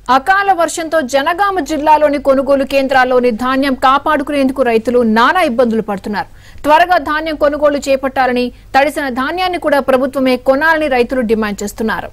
అకాల వర్షంతో జనగామ జిల్లాలోని కొనుగోలు కేంద్రాల్లోని ధాన్యం కాపాడుకునేందుకు రైతులు నానా ఇబ్బందులు పడుతున్నారు త్వరగా ధాన్యం కొనుగోలు చేపట్టాలని తడిసిన ధాన్యాన్ని కూడా ప్రభుత్వమే కొనాలని రైతులు డిమాండ్ చేస్తున్నారు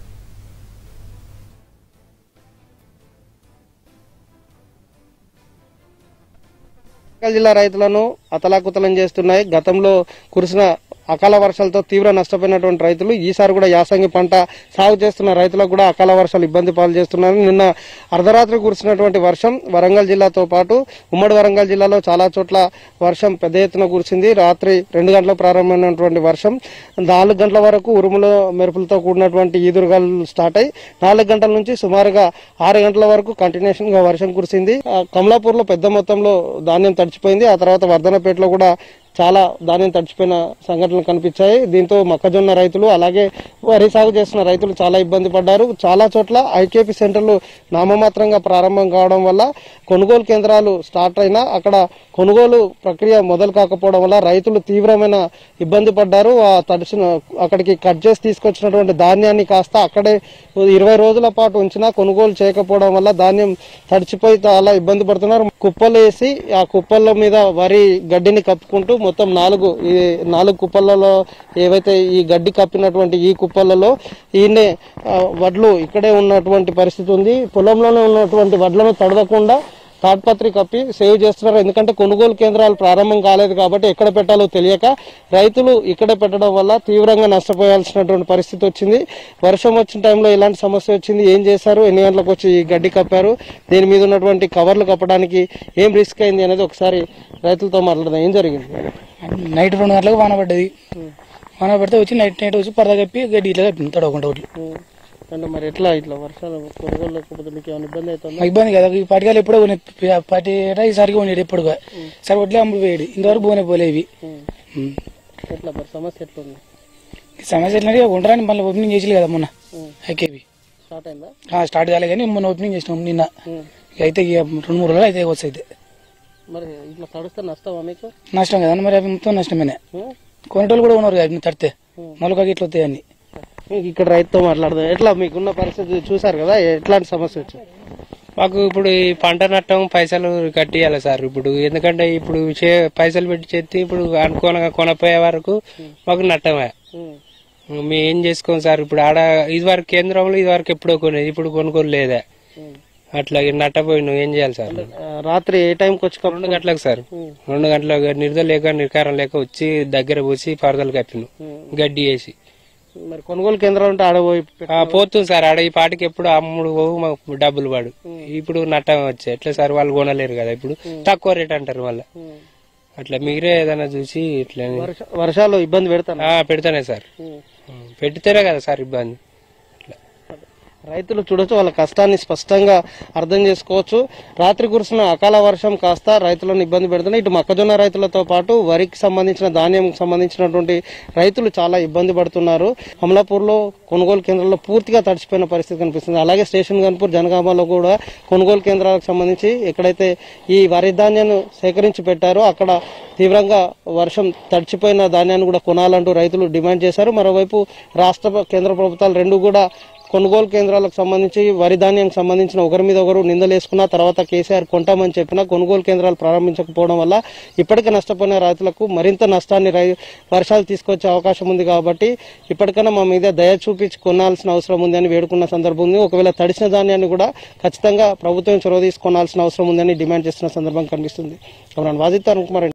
వరంగల్ జిల్లా రైతులను అతలాకుతలం చేస్తున్నాయి గతంలో కురిసిన అకాల వర్షాలతో తీవ్ర నష్టపోయినటువంటి రైతులు ఈసారి కూడా యాసంగి పంట సాగు చేస్తున్న రైతులకు కూడా అకాల వర్షాలు ఇబ్బంది పాలు చేస్తున్నారు నిన్న అర్ధరాత్రి కురిసినటువంటి వర్షం వరంగల్ జిల్లాతో పాటు ఉమ్మడి వరంగల్ జిల్లాలో చాలా చోట్ల వర్షం పెద్ద ఎత్తున కురిసింది రాత్రి రెండు గంటలకు ప్రారంభమైనటువంటి వర్షం నాలుగు గంటల వరకు ఉరుముల మెరుపులతో కూడినటువంటి ఈదురుగాలు స్టార్ట్ అయ్యి నాలుగు గంటల నుంచి సుమారుగా ఆరు గంటల వరకు కంటిన్యూషన్ గా వర్షం కురిసింది ఆ, కమలాపూర్ లో పెద్ద మొత్తంలో ధాన్యం తడిచిపోయింది ఆ తర్వాత వర్ధనపేటలో కూడా చాలా ధాన్యం తడిచిపోయిన సంఘటనలు కనిపించాయి దీంతో మొక్కజొన్న రైతులు అలాగే వరి సాగు చేస్తున్న రైతులు చాలా ఇబ్బంది పడ్డారు చాలా చోట్ల ఐకేపీ సెంటర్లు నామమాత్రంగా ప్రారంభం కావడం వల్ల కొనుగోలు కేంద్రాలు స్టార్ట్ అయినా అక్కడ కొనుగోలు ప్రక్రియ మొదలు కాకపోవడం వల్ల రైతులు తీవ్రమైన ఇబ్బంది పడ్డారు ఆ తడిసిన అక్కడికి కట్ చేసి తీసుకొచ్చినటువంటి ధాన్యాన్ని కాస్త అక్కడే ఇరవై రోజుల పాటు ఉంచినా కొనుగోలు చేయకపోవడం వల్ల ధాన్యం తడిచిపోయి చాలా ఇబ్బంది పడుతున్నారు కుప్పలు వేసి ఆ కుప్పల మీద వరి గడ్డిని కప్పుకుంటూ మొత్తం నాలుగు ఈ నాలుగు కుప్పలలో ఏవైతే ఈ గడ్డి కప్పినటువంటి ఈ కుప్పలలో ఈయనే ఆ, వడ్లు ఇక్కడే ఉన్నటువంటి పరిస్థితి ఉంది పొలంలోనే ఉన్నటువంటి వడ్లను తడవకుండా తాడ్పత్రి కప్పి సేవ్ చేస్తున్నారు ఎందుకంటే కొనుగోలు కేంద్రాలు ప్రారంభం కాలేదు కాబట్టి ఎక్కడ పెట్టాలో తెలియక రైతులు ఇక్కడే పెట్టడం వల్ల తీవ్రంగా నష్టపోయాల్సినటువంటి పరిస్థితి వచ్చింది వర్షం వచ్చిన టైంలో ఇలాంటి సమస్య వచ్చింది ఏం చేశారు ఎన్ని గంటలకు వచ్చి ఈ గడ్డి కప్పారు దీని మీద ఉన్నటువంటి కవర్లు కప్పడానికి ఏం రిస్క్ అయింది అనేది ఒకసారి రైతులతో మాట్లాడదాం ఏం జరిగింది నైట్ రెండు గంటలకు వాన పడ్డది వాన పడితే వచ్చి నైట్ నైట్ వచ్చి పరద కప్పి గడ్డి ఇట్లా కప్పింది తడవకుండా ఒకటి అంటే మరి ఎట్లా ఇట్లా వర్షాలు కొనుగోలు లేకపోతే మీకు ఏమైనా ఇబ్బంది అవుతుందా మా ఇబ్బంది కదా ఈ పాటికాలు ఎప్పుడో కొనే పాటి ఈసారికి ఉండేది ఎప్పుడుగా సరే వడ్లే అమ్ముడు పోయేది ఇంతవరకు పోనే పోలే ఇవి ఉమ్. ఎట్లా మరి సమస్య ఎట్లా ఉంది ఈ సమస్య ఎట్లా ఉండరాని మళ్ళీ ఓపెనింగ్ చేసి కదా మొన్న ఐకేబీ స్టార్ట్ అయిందా స్టార్ట్ కాలే కానీ మొన్న ఓపెనింగ్ చేసినాం నిన్న ఇక అయితే ఇక రెండు మూడు రోజులు అయితే వస్తాయి మరి ఇట్లా తడుస్తే నష్టమా మీకు నష్టం కదా మరి అవి మొత్తం నష్టమేనే ఉం? కొనేటోళ్ళు కూడా ఉన్నారు కదా తడితే మొలకకి ఇట్లా వస్తాయని మీకు ఇక్కడ రైతుతో మాట్లాడదాం ఎట్లా మీకున్న పరిస్థితి చూసారు కదా ఎట్లాంటి సమస్య వచ్చింది మాకు ఇప్పుడు ఈ పంట నట్టం పైసలు కట్టియాలి సార్ ఇప్పుడు ఎందుకంటే ఇప్పుడు చే- పైసలు పెట్టి చేస్తే ఇప్పుడు అనుకోనగా కొనపోయే వరకు మాకు నట్టమే మేము ఏం చేసుకోం సార్ ఇప్పుడు ఆడ ఇదివరకు కేంద్రంలో ఇదివరకు ఎప్పుడో కొనేది ఇప్పుడు కొనుగోలు లేదా అట్లా ఇక నట్టపోయిన ఏం చేయాలి సార్ ఆ, రాత్రి ఏ టైంకి వచ్చి కప్పు- రెండు గంటలకు సార్ రెండు గంటలకు నిరుద లేక నిర్కారం లేక వచ్చి దగ్గర పోసి పరదలు కప్పిను గడ్డి వేసి మరి కొనుగోలు కేంద్రాలు ఉంటే ఆడబోయి ఆ, పోతుంది సార్ ఆడ ఈ పాటికి ఎప్పుడు అమ్ముడు పోవు మాకు డబ్బులు పడు ఇప్పుడు నట్టం వచ్చాయి ఎట్లా సార్ వాళ్ళు కొనలేరు కదా ఇప్పుడు తక్కువ రేట్ అంటారు మళ్ళీ అట్లా మీరే ఏదైనా చూసి ఇట్లా వర్ష- వర్షాలు ఇబ్బంది పెడతాను ఆ, పెడతానే సార్ పెడితేనే కదా సార్ ఇబ్బంది రైతులు చూడొచ్చు వాళ్ళ కష్టాన్ని స్పష్టంగా అర్థం చేసుకోవచ్చు రాత్రి కురిసిన అకాల వర్షం కాస్త రైతులను ఇబ్బంది పెడుతున్నాయి ఇటు మొక్కజొన్న రైతులతో పాటు వరికి సంబంధించిన ధాన్యం సంబంధించినటువంటి రైతులు చాలా ఇబ్బంది పడుతున్నారు అమలాపూర్లో కొనుగోలు కేంద్రాల్లో పూర్తిగా తడిచిపోయిన పరిస్థితి కనిపిస్తుంది అలాగే స్టేషన్ గన్పూర్ జనగామలో కూడా కొనుగోలు కేంద్రాలకు సంబంధించి ఎక్కడైతే ఈ వరి ధాన్యాన్ని సేకరించి పెట్టారో అక్కడ తీవ్రంగా వర్షం తడిచిపోయిన ధాన్యాన్ని కూడా కొనాలంటూ రైతులు డిమాండ్ చేశారు మరోవైపు రాష్ట్ర కేంద్ర ప్రభుత్వాలు రెండు కూడా కొనుగోలు కేంద్రాలకు సంబంధించి వరి ధాన్యానికి సంబంధించిన ఒకరి మీద ఒకరు నిందలేసుకున్న తర్వాత కేసీఆర్ కొంటామని చెప్పినా కొనుగోలు కేంద్రాలు ప్రారంభించకపోవడం వల్ల ఇప్పటికే నష్టపోయిన రైతులకు మరింత నష్టాన్ని రై వర్షాలు తీసుకొచ్చే అవకాశం ఉంది కాబట్టి ఇప్పటికైనా మా మీద దయ చూపించి కొనాల్సిన అవసరం ఉంది అని వేడుకున్న సందర్భం ఉంది ఒకవేళ తడిసిన ధాన్యాన్ని కూడా ఖచ్చితంగా ప్రభుత్వం చొరవ తీసుకొనాల్సిన అవసరం ఉందని డిమాండ్ చేస్తున్న సందర్భం కనిపిస్తుంది వాజిత్ అరుణ్ కుమార్